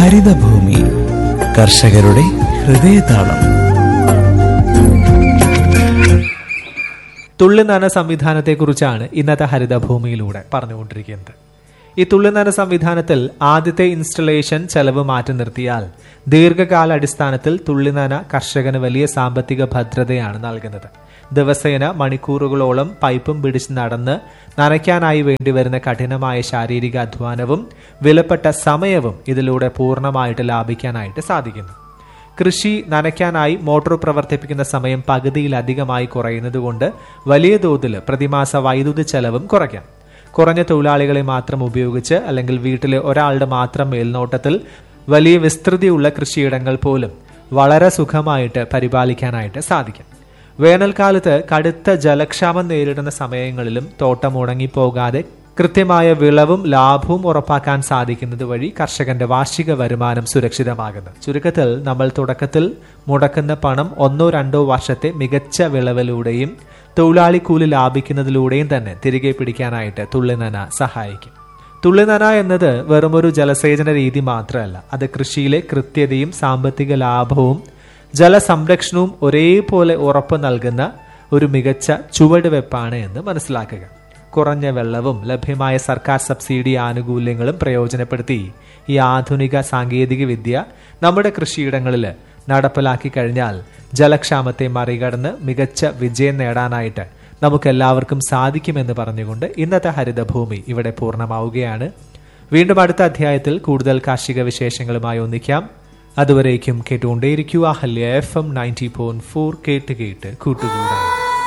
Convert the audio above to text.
ഹരിതഭൂമി കർഷകരുടെ ഹൃദയതാളം തുള്ളിനന സംവിധാനത്തെക്കുറിച്ചാണ് ഇന്നത്തെ ഹരിതഭൂമിയിലൂടെ പറഞ്ഞുകൊണ്ടിരിക്കുന്നത് ഈ തുള്ളിനന സംവിധാനത്തിൽ ആദ്യത്തെ ഇൻസ്റ്റലേഷൻ ചെലവ് മാറ്റി നിർത്തിയാൽ ദീർഘകാല അടിസ്ഥാനത്തിൽ തുള്ളിനന കർഷകന് വലിയ സാമ്പത്തിക ഭദ്രതയാണ് നൽകുന്നത് ദിവസേന മണിക്കൂറുകളോളം പൈപ്പും പിടിച്ച് നടന്ന് നനയ്ക്കാനായി വേണ്ടിവരുന്ന കഠിനമായ ശാരീരിക അധ്വാനവും വിലപ്പെട്ട സമയവും ഇതിലൂടെ പൂർണ്ണമായിട്ട് ലാഭിക്കാനായിട്ട് സാധിക്കുന്നു കൃഷി നനയ്ക്കാനായി മോട്ടോർ പ്രവർത്തിപ്പിക്കുന്ന സമയം പകുതിയിലധികമായി കുറയുന്നതുകൊണ്ട് വലിയ തോതിൽ പ്രതിമാസ വൈദ്യുതി ചെലവും കുറയ്ക്കാം കുറഞ്ഞ തൊഴിലാളികളെ മാത്രം ഉപയോഗിച്ച് അല്ലെങ്കിൽ വീട്ടിലെ ഒരാളുടെ മാത്രം മേൽനോട്ടത്തിൽ വലിയ വിസ്തൃതിയുള്ള കൃഷിയിടങ്ങൾ പോലും വളരെ സുഖമായിട്ട് പരിപാലിക്കാനായിട്ട് സാധിക്കും വേനൽക്കാലത്ത് കടുത്ത ജലക്ഷാമം നേരിടുന്ന സമയങ്ങളിലും തോട്ടം ഉണങ്ങിപ്പോകാതെ കൃത്യമായ വിളവും ലാഭവും ഉറപ്പാക്കാൻ സാധിക്കുന്നത് വഴി കർഷകന്റെ വാർഷിക വരുമാനം സുരക്ഷിതമാകുന്നു ചുരുക്കത്തിൽ നമ്മൾ തുടക്കത്തിൽ മുടക്കുന്ന പണം ഒന്നോ രണ്ടോ വർഷത്തെ മികച്ച വിളവിലൂടെയും തൊഴിലാളി കൂലി ലാഭിക്കുന്നതിലൂടെയും തന്നെ തിരികെ പിടിക്കാനായിട്ട് തുള്ളിനന സഹായിക്കും തുള്ളിനന എന്നത് വെറുമൊരു ജലസേചന രീതി മാത്രമല്ല അത് കൃഷിയിലെ കൃത്യതയും സാമ്പത്തിക ലാഭവും ജലസംരക്ഷണവും ഒരേപോലെ ഉറപ്പ് നൽകുന്ന ഒരു മികച്ച ചുവടുവെപ്പാണ് എന്ന് മനസ്സിലാക്കുക കുറഞ്ഞ വെള്ളവും ലഭ്യമായ സർക്കാർ സബ്സിഡി ആനുകൂല്യങ്ങളും പ്രയോജനപ്പെടുത്തി ഈ ആധുനിക സാങ്കേതിക വിദ്യ നമ്മുടെ കൃഷിയിടങ്ങളിൽ നടപ്പിലാക്കി കഴിഞ്ഞാൽ ജലക്ഷാമത്തെ മറികടന്ന് മികച്ച വിജയം നേടാനായിട്ട് നമുക്കെല്ലാവർക്കും സാധിക്കുമെന്ന് പറഞ്ഞുകൊണ്ട് ഇന്നത്തെ ഹരിതഭൂമി ഇവിടെ പൂർണ്ണമാവുകയാണ് വീണ്ടും അടുത്ത അധ്യായത്തിൽ കൂടുതൽ കാർഷിക വിശേഷങ്ങളുമായി ഒന്നിക്കാം അതുവരേക്കും കേട്ടുകൊണ്ടേയിരിക്കുക ഹല്യ F M ninety point four കേട്ട് കേട്ട് കൂട്ടുകൂടാം